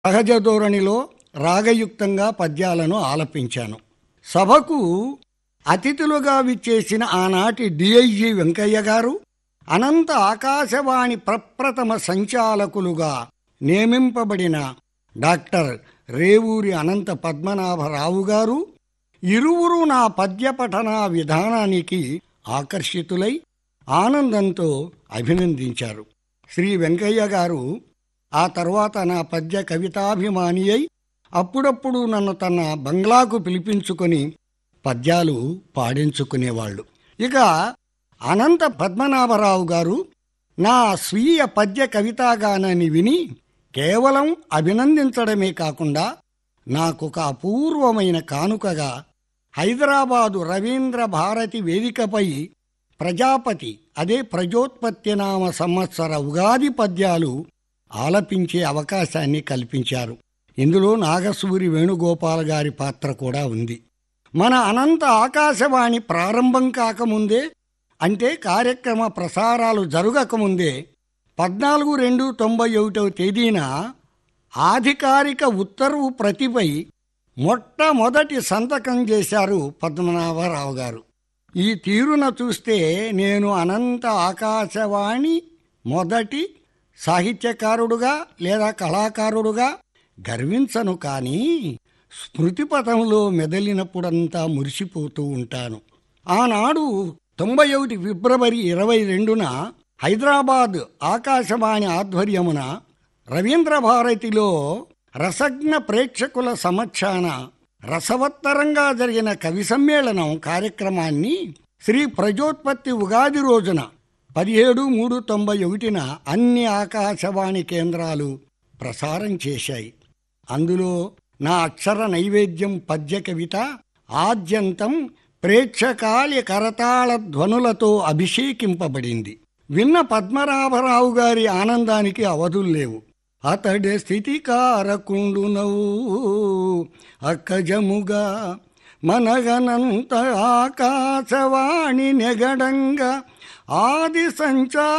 సహజ ధోరణిలో రాగయుక్తంగా పద్యాలను ఆలపించాను సభకు అతిథులుగా విచ్చేసిన ఆనాటి డిఐజి వెంకయ్య గారు అనంత ఆకాశవాణి ప్రప్రథమ సంచాలకులుగా నియమింపబడిన డాక్టర్ రేవూరి అనంత పద్మనాభరావు గారు ఇరువురు నా పద్య పఠన విధానానికి ఆకర్షితులై ఆనందంతో అభినందించారు శ్రీ వెంకయ్య గారు ఆ తర్వాత నా పద్య కవితాభిమాని అయి అప్పుడప్పుడు నన్ను తన బంగ్లాకు పిలిపించుకొని పద్యాలు పాడించుకునేవాళ్ళు ఇక అనంత పద్మనాభరావు గారు నా స్వీయ పద్య కవితాగానాన్ని విని కేవలం అభినందించడమే కాకుండా నాకొక అపూర్వమైన కానుకగా హైదరాబాదు రవీంద్ర భారతి వేదికపై ప్రజాపతి అదే ప్రజోత్పత్తి నామ సంవత్సర ఉగాది పద్యాలు ఆలపించే అవకాశాన్ని కల్పించారు ఇందులో నాగసూరి వేణుగోపాల్ గారి పాత్ర కూడా ఉంది మన అనంత ఆకాశవాణి ప్రారంభం కాకముందే అంటే కార్యక్రమ ప్రసారాలు జరగకముందే పద్నాలుగు రెండు తొంభై ఒకటవ తేదీన ఆధికారిక ఉత్తర్వు ప్రతిపై మొట్టమొదటి సంతకం చేశారు పద్మనాభరావు గారు ఈ తీరున చూస్తే నేను అనంత ఆకాశవాణి మొదటి సాహిత్యకారుడుగా లేదా కళాకారుడుగా గర్వించను కానీ స్మృతిపథంలో మెదలినప్పుడంతా మురిసిపోతూ ఉంటాను ఆనాడు తొంభై ఒకటి ఫిబ్రవరి ఇరవై రెండున హైదరాబాద్ ఆకాశవాణి ఆధ్వర్యమున రవీంద్ర భారతిలో రసజ్ఞ ప్రేక్షకుల సమక్షాన రసవత్తరంగా జరిగిన కవి సమ్మేళనం కార్యక్రమాన్ని శ్రీ ప్రజోత్పత్తి ఉగాది రోజున పదిహేడు మూడు తొంభై ఒకటిన అన్ని ఆకాశవాణి కేంద్రాలు ప్రసారం చేశాయి అందులో నా అక్షర నైవేద్యం పద్య కవిత ఆద్యంతం ప్రేక్షకాలి కరతాళ ధ్వనులతో అభిషేకింపబడింది విన్న పద్మనాభరావు గారి ఆనందానికి అవధులు లేవు అతడి స్థితి కారకుండునవు అక్కజముగా మనగనంత ఆకాశవాణి నెగడంగా ఆది సంచా